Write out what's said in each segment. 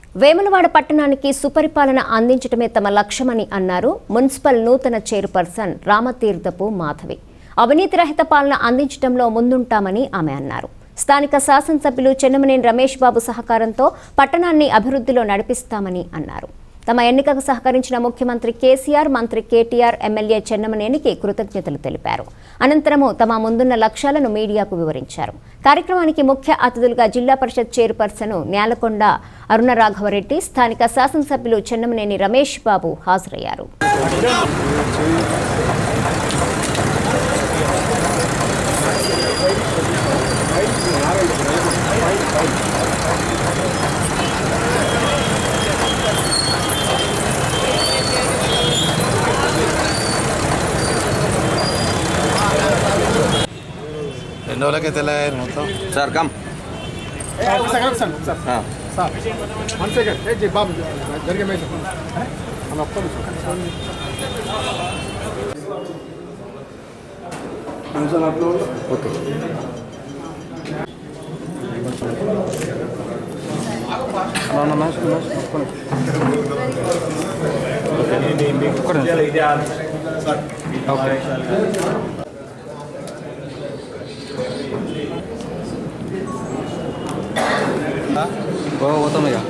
వేములవాడ పట్టణానికి సుపరిపాలన అందించడమే తమ లక్ష్యమని అన్నారు మున్సిపల్ నూతన చైర్పర్సన్ రామతీర్థపు మాధవి అవినీతి రహిత పాలన అందించడంలో ముందుంటామని ఆమె అన్నారు స్థానిక శాసనసభ్యులు చెన్నమనేని రమేష్ బాబు సహకారంతో పట్టణాన్ని అభివృద్ధిలో నడిపిస్తామని అన్నారు తమ ఎన్నికకు సహకరించిన ముఖ్యమంత్రి కేసీఆర్ మంత్రి కేటీఆర్ ఎమ్మెల్యే చెన్నమనేనికి కృతజ్ఞతలు తెలిపారు అనంతరము తమ ముందున్న లక్ష్యాలను మీడియాకు వివరించారు కార్యక్రమానికి ముఖ్య అతిథులుగా జిల్లా పరిషత్ చైర్పర్సన్ న్యాలకొండ అరుణ రాఘవరెడ్డి స్థానిక శాసనసభ్యులు చెన్నమనేని రమేష్ బాబు హాజరయ్యారు ఎన్ని రోజులకి తెల్లగారు మొత్తం సార్ కమ్ ఒక సెకండ్ సార్ సార్ ఆ. సార్ వన్ సెకండ్ ఏ జీ బాబు జరిగే మేడం అలా ఒక్క నిమిషం. పోతాం ఇక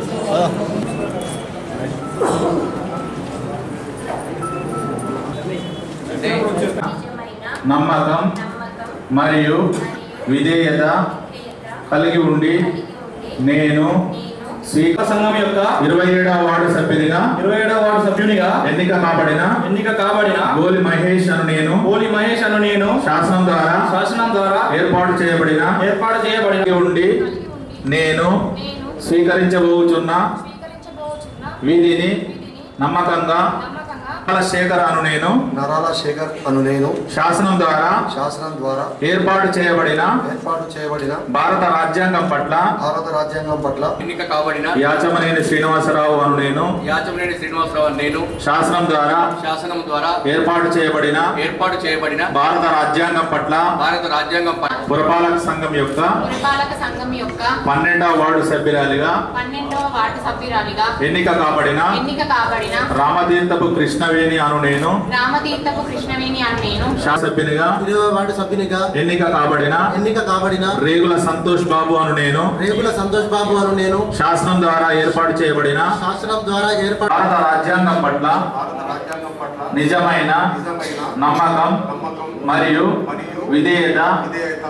నమ్మకం మరియు విధేయత కలిగి ఉండి నేను స్వీకార సంఘం యొక్క ఇరవై ఏడవ వార్డు సభ్యునిగా ఇరవై ఏడవ వార్డు సభ్యునిగా ఎన్నిక కాబడిన ఎన్నిక కాబడిన గోలి మహేష్ అను నేను పోలి మహేష్ అను నేను శాసనం ద్వారా శాసనం ద్వారా ఏర్పాటు చేయబడిన ఏర్పాటు చేయబడిన కలిగి ఉండి నేను నేను స్వీకరించబోచున్న స్వీకరించబోచున్న విధిని నమ్మకంగా నమ్మకంగా శేఖర్ అను నేను నరాల శేఖర్ అను నేను శాసనం ద్వారా శాసనం ద్వారా ఏర్పాటు చేయబడిన ఏర్పాటు చేయబడిన భారత రాజ్యాంగం పట్ల భారత రాజ్యాంగం పట్ల ఎన్నిక కాబడిన యాచమనేని శ్రీనివాసరావు అను నేను యాచమనేని శ్రీనివాసరావు అని నేను శాసనం ద్వారా శాసనం ద్వారా ఏర్పాటు చేయబడిన ఏర్పాటు చేయబడిన భారత రాజ్యాంగం పట్ల భారత రాజ్యాంగం పట్ల పురపాలక సంఘం యొక్క పురపాలక సంఘం యొక్క పన్నెండవ వార్డు సభ్యురాలిగా పన్నెండవ వార్డు సభ్యురాలిగా ఎన్నిక కాబడిన ఎన్నిక కాబడిన రామతీర్థపు కృష్ణవేణి అను నేను రామతీర్థపు కృష్ణవేణి అని నేను శాసభ్యునిగా ఇరవై వార్డు సభ్యునిగా ఎన్నిక కాబడిన ఎన్నిక కాబడిన రేగుల సంతోష్ బాబు అను నేను రేగుల సంతోష్ బాబు అను నేను శాసనం ద్వారా ఏర్పాటు చేయబడిన శాసనం ద్వారా ఏర్పాటు భారత రాజ్యాంగం పట్ల భారత రాజ్యాంగం పట్ల నిజమైన నిజమైన నమ్మకం నమ్మకం మరియు మరియు విధేయత విధేయత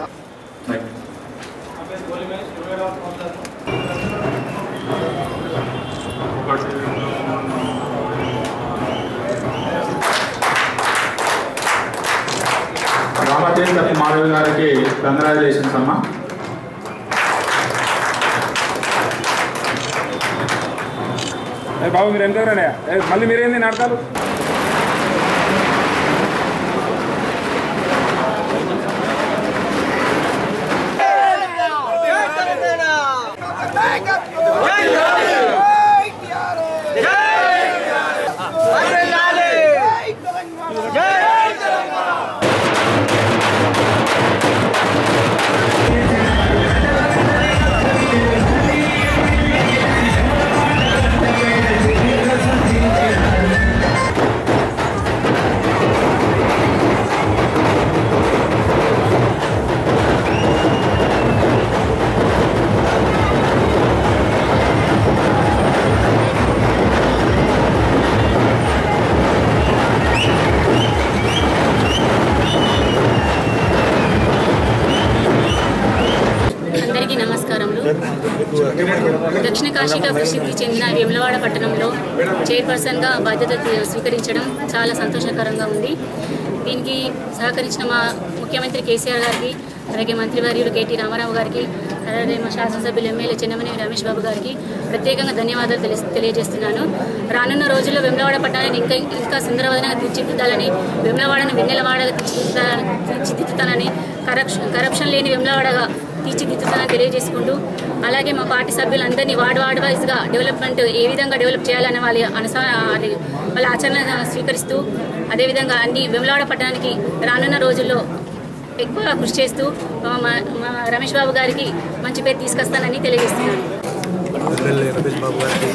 రామతీర్థ మాధవి గారికి కంగ్రాచులేషన్స్ అమ్మా ఏ బాబు మీరు ఎంత మళ్ళీ మీరేంది నాటకాలు అందరికీ నమస్కారములు దక్షిణ కాశీగా ప్రసిద్ధి చెందిన వేములవాడ పట్టణంలో చైర్పర్సన్గా బాధ్యత తీ- స్వీకరించడం చాలా సంతోషకరంగా ఉంది దీనికి సహకరించిన మా ముఖ్యమంత్రి కేసీఆర్ గారికి అలాగే మంత్రివర్యులు కేటీ రామారావు గారికి అలాగే మా శాసనసభ్యులు ఎమ్మెల్యే చెన్నమనేని రమేష్ బాబు గారికి ప్రత్యేకంగా ధన్యవాదాలు తెలి తెలియజేస్తున్నాను రానున్న రోజుల్లో వెమ్లవాడ పట్టణాన్ని ఇంకా ఇంకా సుందరవదనంగా తీర్చిదిద్దాలని వెమ్లవాడను వెన్నెలవాడగా తీర్చిదిద్దాలని తీర్చిదిద్దుతానని కరప్షన్ కరప్షన్ లేని వెమ్లవాడగా తీర్చిదిద్దుతానని తెలియజేసుకుంటూ అలాగే మా పార్టీ సభ్యులందరినీ వార్డు వార్డు వైజ్గా డెవలప్మెంట్ ఏ విధంగా డెవలప్ చేయాలని వాళ్ళ అనుసా అది వాళ్ళ ఆచరణ స్వీకరిస్తూ అదేవిధంగా అన్ని వెమ్లవాడ పట్టణానికి రానున్న రోజుల్లో ఎక్కువ కృషి చేస్తూ మా మా రమేష్ బాబు గారికి మంచి పేరు తీసుకొస్తానని తెలియజేస్తున్నాను ఎమ్మెల్యే రమేష్ బాబు గారికి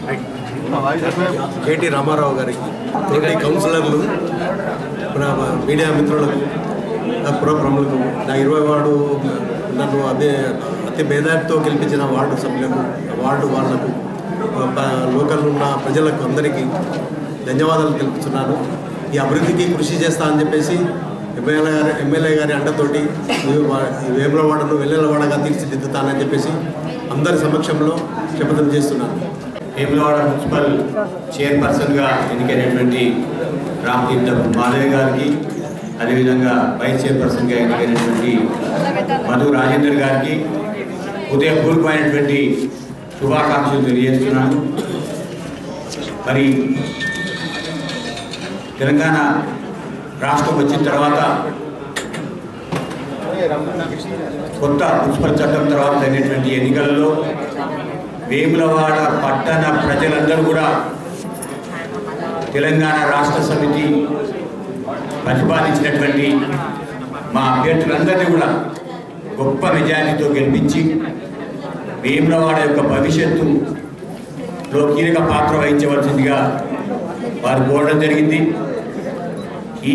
కేటీ రామారావు గారికి తోటి కౌన్సిలర్లు మన మీడియా మిత్రులకు నా పుర ప్రముఖులకు నా ఇరవై వార్డు నన్ను అదే అతి మేధావితో గెలిపించిన వార్డు సభ్యులకు వార్డు వాళ్ళకు లోకల్ ఉన్న ప్రజలకు అందరికీ ధన్యవాదాలు తెలుపుతున్నాను ఈ అభివృద్ధికి కృషి చేస్తా అని చెప్పేసి ఎమ్మెల్యే గారి ఎమ్మెల్యే గారి అండతోటి ఈ వా- ఈ వేములవాడను వెల్లెలవాడగా తీర్చిదిద్దుతానని చెప్పేసి అందరి సమక్షంలో శపథం చేస్తున్నాను వేములవాడ మున్సిపల్ చైర్పర్సన్గా ఎన్నికైనటువంటి రామతీర్థం మాధవి గారికి అదేవిధంగా వైస్ చైర్పర్సన్గా ఎన్నికైనటువంటి మధు రాజేందర్ గారికి ఉదయపూర్వమైనటువంటి శుభాకాంక్షలు తెలియజేస్తున్నాను మరి తెలంగాణ రాష్ట్రం వచ్చిన తర్వాత కొత్త మున్సిపల్ చట్టం తర్వాత అయినటువంటి ఎన్నికలలో వేములవాడ పట్టణ ప్రజలందరూ కూడా తెలంగాణ రాష్ట్ర సమితి ప్రతిపాదించినటువంటి మా అభ్యర్థులందరినీ కూడా గొప్ప మెజారిటీతో గెలిపించి వేములవాడ యొక్క భవిష్యత్తులో కీలక పాత్ర వహించవలసిందిగా వారు కోరడం జరిగింది ఈ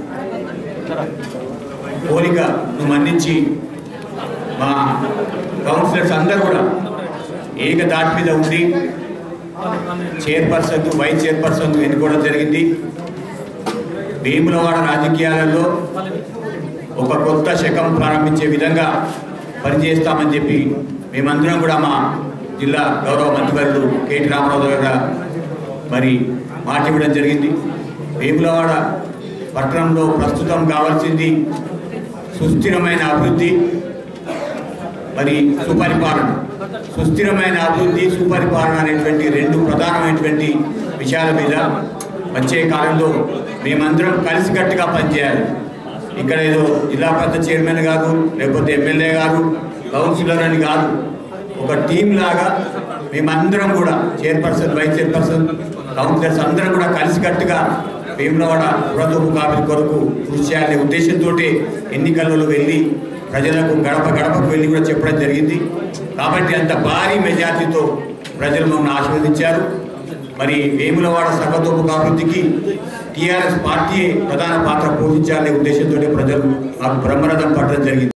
కోరికను మన్నించి మా కౌన్సిలర్స్ అందరూ కూడా ఏక దాటి మీద ఉండి చైర్పర్సన్ వైస్ చైర్పర్సన్ ఎన్నుకోవడం జరిగింది వేములవాడ రాజకీయాలలో ఒక కొత్త శకం ప్రారంభించే విధంగా పనిచేస్తామని చెప్పి మేమందరం కూడా మా జిల్లా గౌరవ మంత్రివర్యులు కేటీ రామారావు గారు మరి మాట ఇవ్వడం జరిగింది వేములవాడ పట్టణంలో ప్రస్తుతం కావాల్సింది సుస్థిరమైన అభివృద్ధి మరి సుపరిపాలన సుస్థిరమైన అభివృద్ధి సుపరిపాలన అనేటువంటి రెండు ప్రధానమైనటువంటి విషయాల మీద వచ్చే కాలంలో మేమందరం కలిసికట్టుగా పనిచేయాలి ఇక్కడ ఏదో జిల్లా పెద్ద చైర్మన్ గారు లేకపోతే ఎమ్మెల్యే గారు కౌన్సిలర్ అని కాదు ఒక టీం లాగా మేమందరం కూడా చైర్పర్సన్ వైస్ చైర్పర్సన్ కౌన్సిలర్స్ అందరం కూడా కలిసికట్టుగా వేములవాడ పురతోపు కాపీ కొరకు కృషి చేయాలనే ఉద్దేశంతో ఎన్నికలలో వెళ్ళి ప్రజలకు గడప గడపకు వెళ్ళి కూడా చెప్పడం జరిగింది కాబట్టి అంత భారీ మెజార్టీతో ప్రజలు మమ్మల్ని ఆశీర్వదించారు మరి వేములవాడ సర్వతోముఖ అభివృద్ధికి టీఆర్ఎస్ పార్టీ ప్రధాన పాత్ర పోషించాలనే ఉద్దేశంతో ప్రజలు మాకు బ్రహ్మరథం పట్టడం జరిగింది